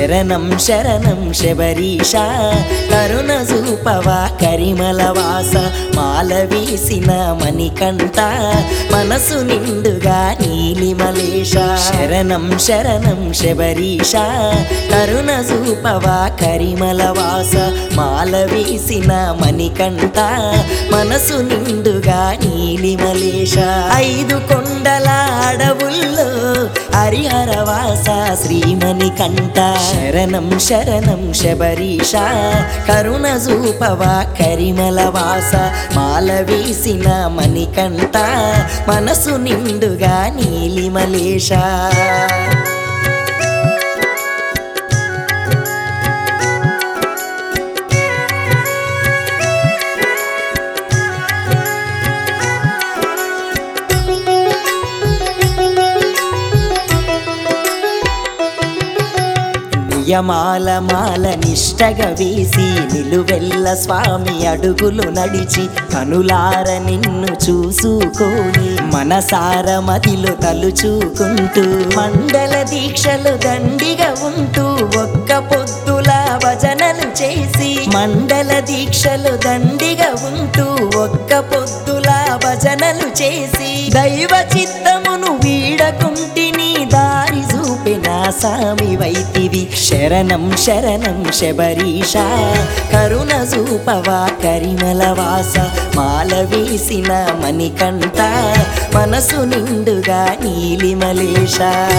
శరణం శరణం శబరీష కరుణ చూపవా కరిమల వాస మాల వేసిన మణికంఠ మనసు నిండుగా నీలిమలేశ శరణం శరణం శబరీష కరుణ చూపవా కరిమల వాస మాల వేసిన మణికంఠ మనసు నిండుగా నీలిమలేశ ఐదు కొండల అడవుల్లో హరిహరవాస శ్రీమణి కంట శరణం శరణం శబరీష కరుణ చూపవా కరిమల వాస మాల వేసిన మణికంఠ మనసు నిండుగా నీలిమలేశ నియమాల మాల నిష్టగా వేసి నిలువెల్ల స్వామి అడుగులు నడిచి కనులార నిన్ను చూసుకొని మనసార మదిలో తలుచుకుంటూ మండల దీక్షలు దండిగా ఉంటూ ఒక్క పొద్దుల భజనలు చేసి మండల దీక్షలు దండిగా ఉంటూ ఒక్క పొద్దుల భజనలు చేసి దైవ చిత్తమును వీడకుంటిని దారి చూపిన సామి వైతివి శరణం శరణం శబరీష కరుణ చూపవా కరిమల వాస మాల వేసిన మణికంఠ మనసు నిండుగా నీలిమలేశ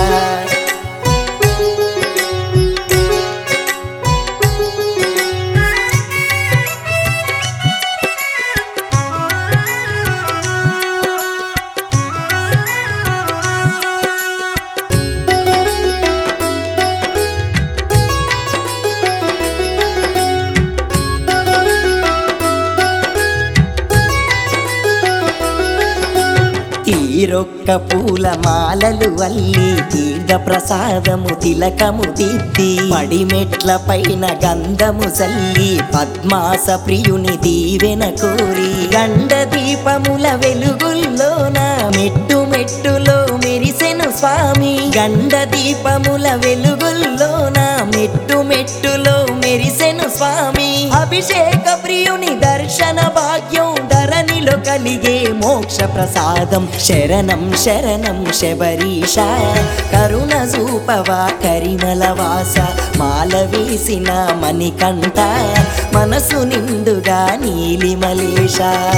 తీరొక్క పూల మాలలు వల్లి తీర్థ ప్రసాదము తిలకము దిద్ది పడిమెట్ల పైన గంధము చల్లి పద్మాస ప్రియుని దీవెన కోరి గండ దీపముల వెలుగుల్లోన మెట్టు మెట్టులో మెరిసెను స్వామి గండ దీపముల వెలుగుల్లోన మెట్టు మెట్టులో మెరిసెను స్వామి అభిషేక ప్రియుని దర్శన భాగ్యం ధరణిలో కలిగే మోక్ష ప్రసాదం శరణం శరణం శబరీష కరుణ చూపవా కరిమల వాస మాల వేసిన మణికంఠ మనసు నిండుగా నీలిమలేశ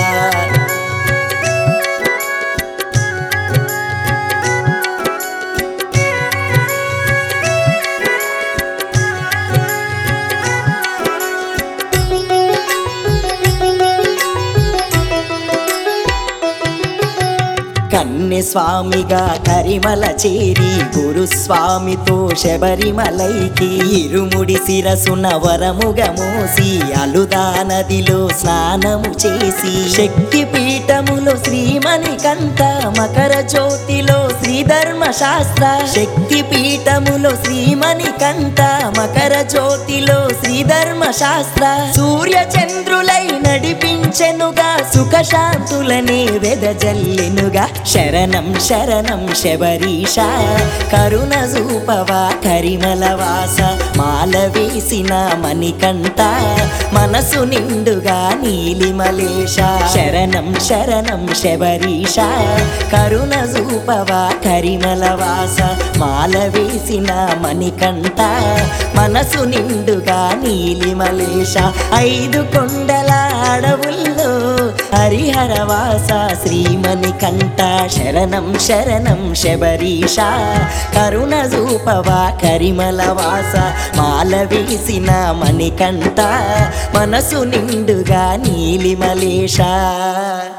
కన్నె స్వామిగా కరిమల చేరి గురుస్వామితో శబరిమలైకి ఇరుముడి శిరసున వరముగా మోసి అలుదా నదిలో స్నానము చేసి శక్తి పీఠములో శ్రీమణి కంట మకర జ్యోతిలో శ్రీధర్మ శాస్త్ర శక్తి పీఠములో శ్రీమణి కంట మకర జ్యోతిలో శ్రీధర్మ శాస్త్ర సూర్య చంద్రులై నడిపించెనుగా సుఖ శాంతులనే వెదజల్లెనుగా శరణం శరణం శబరీష కరుణ చూపవా కరిమల వాస మాల వేసిన మణికంఠ మనసు నిండుగా నీలిమలేశ శరణం శరణం శబరీష కరుణ చూపవా కరిమల వాస మాల వేసిన మణికంఠ మనసు నిండుగా నీలిమలేశ ఐదు కొండల అడవుల్లో హరిహరవాస శ్రీమణి కంఠ శరణం శరణం శబరీష కరుణ చూపవా కరిమల వాస మాల వేసిన మణికంఠ మనసు నిండుగా నీలిమలేశ